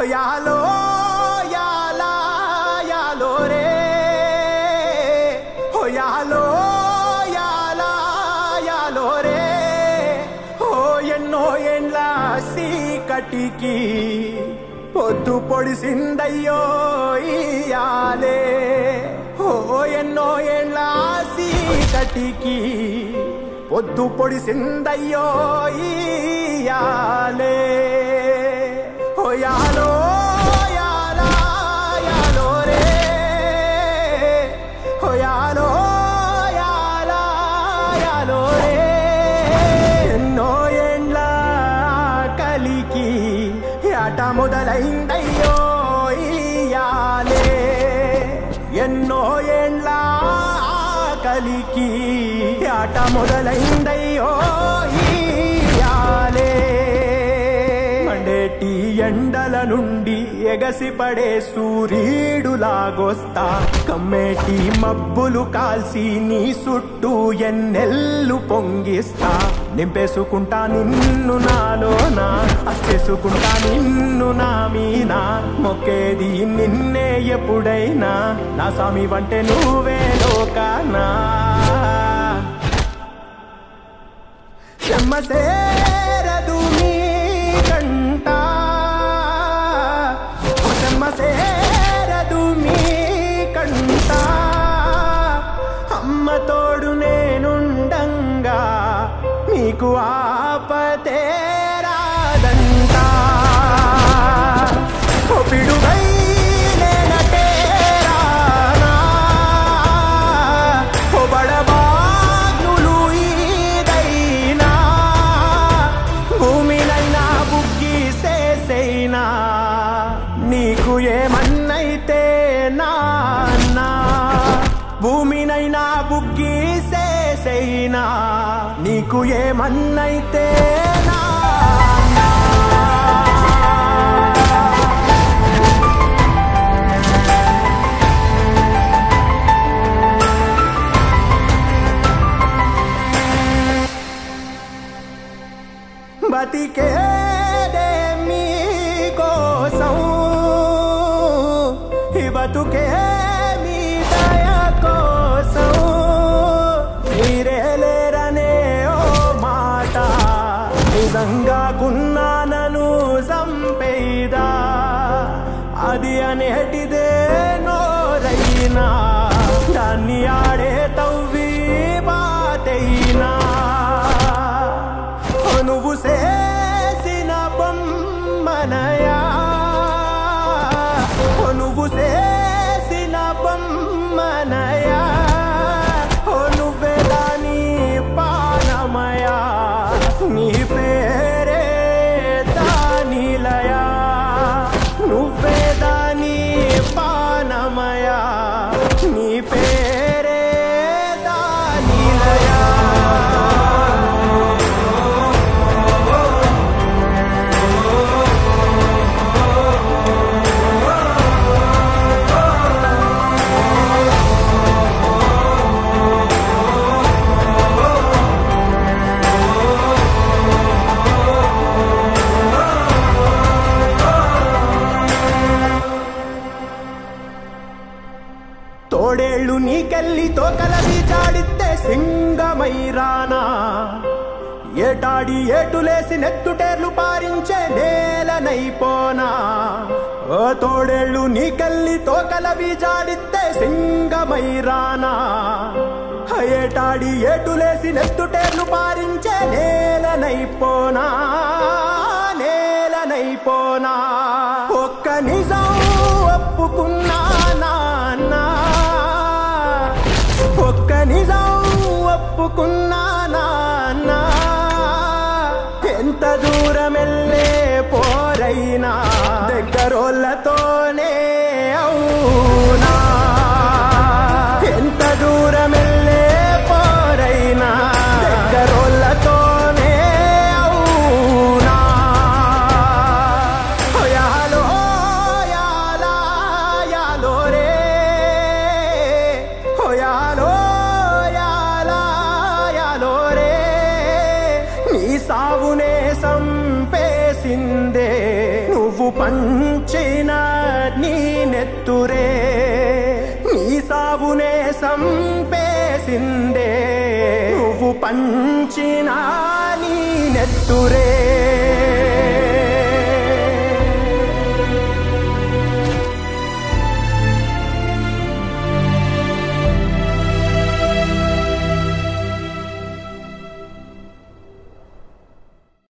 యాలో యాలా యాలో రే ఓ యాలో యాలా యాలో రే ఓ ఎన్నో ఎండ్ల సీకటికి పొద్దు పొడిసిందయ్యో ఇయాలే ఓ ఎన్నో ఎండ్ల సీకటికి పొద్దు పొడిసిందయ్యో ఇయాలే ఓ యాలో యాలా యాలో రే ఓ యాలో యాలా యాలో రే ఎన్నో ఏండ్ల కలికి ఆట మొదలైందయ్యో ఇయాలే ఎన్నో ఏండ్ల కలికి ఆట మొదలైందయ్యో ఇయాలే మండేటి ఎండల నుండి ఎగసిపడే సూర్యుడులాగొస్తా కమ్మేటి మబ్బులు కాల్సి నీ చుట్టూ ఎన్నెల్లు పొంగిస్తా నింపేసుకుంటా నిన్ను నాలోనా అచ్చేసుకుంటా నిన్ను నా మీనా మొక్కేది నిన్నే ఎప్పుడైనా నా స్వామి వంటే నువ్వే లోకానా చెమ్మ సేరదు మీ కంట చెమ్మ సేరదు మీ కంట అమ్మ తోడు నేనుండంగా మీకు ఆపతే రాదంట ఓ పిడుగై నేనటే రానా ఓ బడబాగ్నులు ఈదైనా భూమినైనా బుగ్గి సేసైనా నీకు ఏమన్నైతే నాన్నా భూమినైనా బుగ్గి సేసైనా నీకు ఏమన్నైతే నాన్నా బతికేదే మీకోసం ఈ బతుకే మీ దయ కోసం మీరే లేరనే ఓ మాట నిజంగా కున్నానను సంపేదా అది అనేటిదే నోరైనా దాన్ని ఆడే తవ్వి బాతైనా ఓ నువ్వు చేసిన బొమ్మనయా ఓ నువ్వు చేసిన బొమ్మనయా ఓ నువ్వే దాని పానమయా నీ పేరే దానిలయా నువ్వే దాని పానమయా నీ పేరే దానిలయా తోడేళ్ళు నీకెళ్ళి తోకలవి జాడితే సింగమైరానా ఏటాడి ఏటులేసి నెత్తుటేర్లు పారించే నేలనైపోనా ఓ తోడేళ్ళు నీకెళ్ళి తోకలవి జాడితే సింగమైరానా ఏటాడి ఏటులేసి నెత్తుటేర్లు పారించే నేలనైపోనా నేలనైపోనా ఒక్క నిజం ఒప్పుకున్నా నాన్నా ఒక్క నిజం ఒప్పుకున్నా నాన్నా ఎంత దూరం వెళ్ళే పోరైనా దగ్గరోళ్ళతోనే అవునా ఎంత దూరం వెళ్ళే పోరైనా దగ్గరోళ్ళతోనే అవునా ఓ యాలో యాలా యాలో రే ఓ యాలో యాలా తెలిసిందే నువ్వు పంచిన నీ నెత్తురే